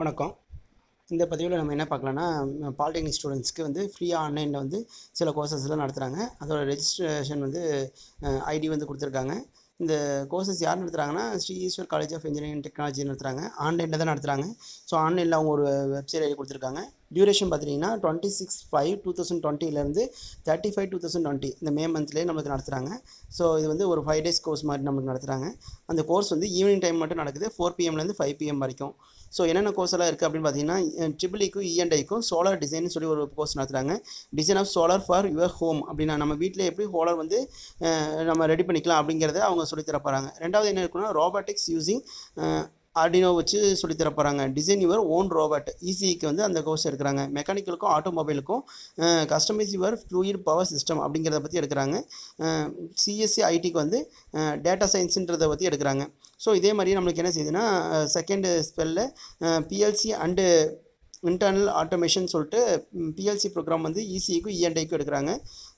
வணக்கம் இந்த பதிவில் நம்ம என்ன பார்க்கலான்னா பாலிடெக்னிக் ஸ்டூடெண்ட்ஸ்க்கு வந்து ஃப்ரீயாக ஆன்லைனில் வந்து சில கோர்சஸ்லாம் நடத்துகிறாங்க அதோட ரெஜிஸ்ட்ரேஷன் வந்து ஐடி வந்து கொடுத்துருக்காங்க இந்த கோர்சஸ் யார் நடத்துகிறாங்கன்னா Sri Eshwar college of engineering technology நடத்துகிறாங்க ஆன்லைனில் தான் நடத்துகிறாங்க ஸோ ஆன்லைனில் அவங்க ஒரு வெப்சைட் ஐடி கொடுத்துருக்காங்க டியூரேஷன் பார்த்தீங்கன்னா twenty six five two thousand டுவெண்ட்டிலேருந்து thirty five two thousand twenty இந்த மே மந்த்லேயே நம்மளுக்கு நடத்துகிறாங்க ஸோ இது வந்து ஒரு ஃபைவ் டேஸ் கோர்ஸ் மாதிரி நம்மளுக்கு நடத்துகிறாங்க அந்த கோர்ஸ் வந்து ஈவினிங் டைம் மட்டும் நடக்குது ஃபோர் பிஎம்லேருந்து ஃபைவ் பிஎம் வரைக்கும் ஸோ என்னென்ன கோர்ஸ் எல்லாம் இருக்குது அப்படின்னு பார்த்தீங்கன்னா ட்ரிபிளிக்கும் இஎன்ஐக்கும் சோலார் டிசைன் சொல்லி ஒரு கோர்ஸ் நடத்துகிறாங்க design of solar for your home அப்படின்னா நம்ம வீட்டில் எப்படி சோலார் வந்து அஹ், நம்ம ரெடி பண்ணிக்கலாம் அப்படிங்கிறத அவங்க சொல்லித் தர போகிறாங்க ரெண்டாவது என்ன இருக்குன்னா ரோபாட்டிக்ஸ் யூஸிங் ஆர்டினோ வச்சு சொல்லித் தர போகிறாங்க டிசைன் யுவர் ஓன் ரோபோட் இசிக்கு வந்து அந்த கோர்ஸ் எடுக்கிறாங்க மெக்கானிக்கலுக்கும் ஆட்டோமொபைலுக்கும் customise your fluid power system அப்படிங்கிறத பற்றி எடுக்கிறாங்க சிஎஸ்சி ஐடிக்கு வந்து டேட்டா சயின்ஸுன்றதை பற்றி எடுக்கிறாங்க ஸோ இதே மாதிரி நம்மளுக்கு என்ன செய்யுதுன்னா செகண்ட் ஸ்பெல்லில் பிஎல்சி அண்டு இன்டர்னல் ஆட்டோமேஷன் சொல்லிட்டு பிஎல்சி ப்ரோக்ராம் வந்து இசிஐக்கும் இஎன்ஐக்கும் எடுக்கிறாங்க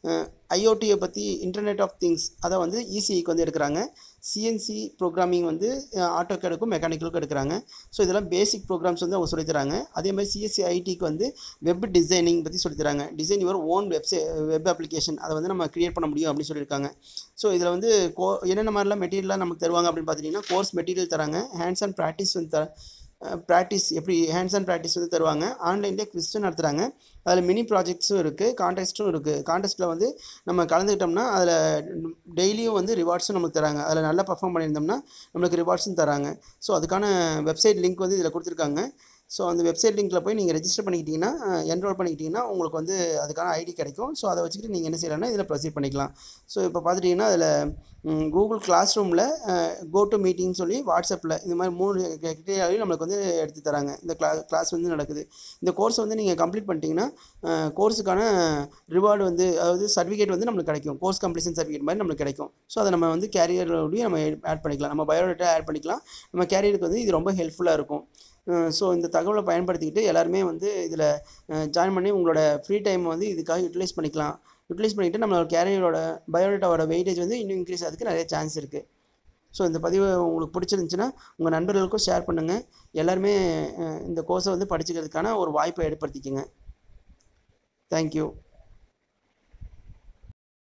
ஐஓடியை பற்றி இன்டர்நெட் ஆஃப் திங்ஸ் அதை வந்து இசிஐக்கு வந்து எடுக்கிறாங்க சிஎன்சி ப்ரோக்ராமிங் வந்து ஆட்டோகேடுக்கும் மெக்கானிக்கலுக்கும் எடுக்கிறாங்க ஸோ இதெல்லாம் பேசிக் ப்ரோக்ராம்ஸ் வந்து அவங்க சொல்லித் தராங்க அதே மாதிரி சிஎஸ்சி ஐடிக்கு வந்து வெப் டிசைனிங் பற்றி சொல்லித் தராங்க டிசைன் யுவர் ஓன் வெப்சை வெப் அப்ளிகேஷன் அதை வந்து நம்ம க்ரியேட் பண்ண முடியும் அப்படின்னு சொல்லியிருக்காங்க ஸோ இதில் வந்து கோ என்னென்ன மாதிரிலாம் மெட்டீரியல்லாம் நமக்கு தருவாங்க அப்படின்னு பார்த்தீங்கன்னா கோர்ஸ் மெட்டீரியல் தராங்க ஹேண்ட்ஸ் அண்ட் ப்ராக்டிஸ் வந்து தர ப்ராக்டிஸ் எப்படி ஹேண்ட்ஸ் அண்ட் ப்ராக்டிஸ் வந்து தருவாங்க ஆன்லைன்லேயே குவிஸும் நடத்துகிறாங்க அதில் மினி ப்ராஜெக்ட்ஸும் இருக்குது கான்டெஸ்ட்டும் இருக்குது கான்டெஸ்ட்டில் வந்து நம்ம கலந்துக்கிட்டோம்னா அதில் டெய்லியும் வந்து ரிவார்ட்ஸும் நமக்கு தராங்க அதில் நல்லா பர்ஃபார்ம் பண்ணியிருந்தோம்னா நம்மளுக்கு ரிவார்ட்ஸும் தராங்க ஸோ அதுக்கான வெப்சைட் லிங்க் வந்து இதில் கொடுத்துருக்காங்க ஸோ அந்த வெப்சைட் லிங்க்கில் போய் நீங்கள் ரெஜிஸ்டர் பண்ணிக்கிட்டீங்கன்னா என்ரோல் பண்ணிக்கிட்டீங்கன்னா உங்களுக்கு வந்து அதுக்கான ஐடி கிடைக்கும் ஸோ அதை வச்சுக்கிட்டு நீங்கள் என்ன செய்யலாம்னா இதில் ப்ரொசீட் பண்ணிக்கலாம் ஸோ இப்போ பார்த்துட்டிங்கன்னா அதில் கூகுள் கிளாஸ் ரூமில் கோ டு மீட்டிங் சொல்லி வாட்ஸ்அப்பில் இந்த மாதிரி மூணு கிட்டேயாவையும் நம்மளுக்கு வந்து எடுத்து தராங்க இந்த கிளா கிளாஸ் வந்து நடக்குது இந்த கோர்ஸ் வந்து நீங்கள் கம்ப்ளீட் பண்ணிட்டீங்கன்னா கோர்ஸுக்கான ரிவார்டு வந்து அதாவது சர்டிஃபிகேட் வந்து நம்மளுக்கு கிடைக்கும் கோர்ஸ் கம்ப்ளீஷன் சர்டிஃபிகேட் மாதிரி நம்மளுக்கு கிடைக்கும் ஸோ அதை நம்ம வந்து கேரியரோடையும் நம்ம ஆட் பண்ணிக்கலாம் நம்ம பயோடேட்டா ஆட் பண்ணிக்கலாம் நம்ம கேரியருக்கு வந்து இது ரொம்ப ஹெல்ப்ஃபுல்லாக இருக்கும் ஸோ இந்த தகவலை பயன்படுத்திக்கிட்டு எல்லாருமே வந்து இதில் ஜாயின் பண்ணி உங்களோட ஃப்ரீ டைம் வந்து இதுக்காக யூட்டிலைஸ் பண்ணிக்கலாம் யூட்டிலைஸ் பண்ணிக்கிட்டு நம்மளோட கேரியரோட பயோடேட்டாவோட வெயிட்டேஜ் வந்து இன்னும் இன்க்ரீஸ் ஆகிறதுக்கு நிறைய சான்ஸ் இருக்குது ஸோ இந்த பதிவு உங்களுக்கு பிடிச்சிருந்துச்சுன்னா உங்கள் நண்பர்களுக்கும் ஷேர் பண்ணுங்கள் எல்லாருமே அஹ், இந்த கோர்ஸை வந்து படிச்சுக்கிறதுக்கான ஒரு வாய்ப்பை ஏற்படுத்திக்கங்க தேங்க்யூ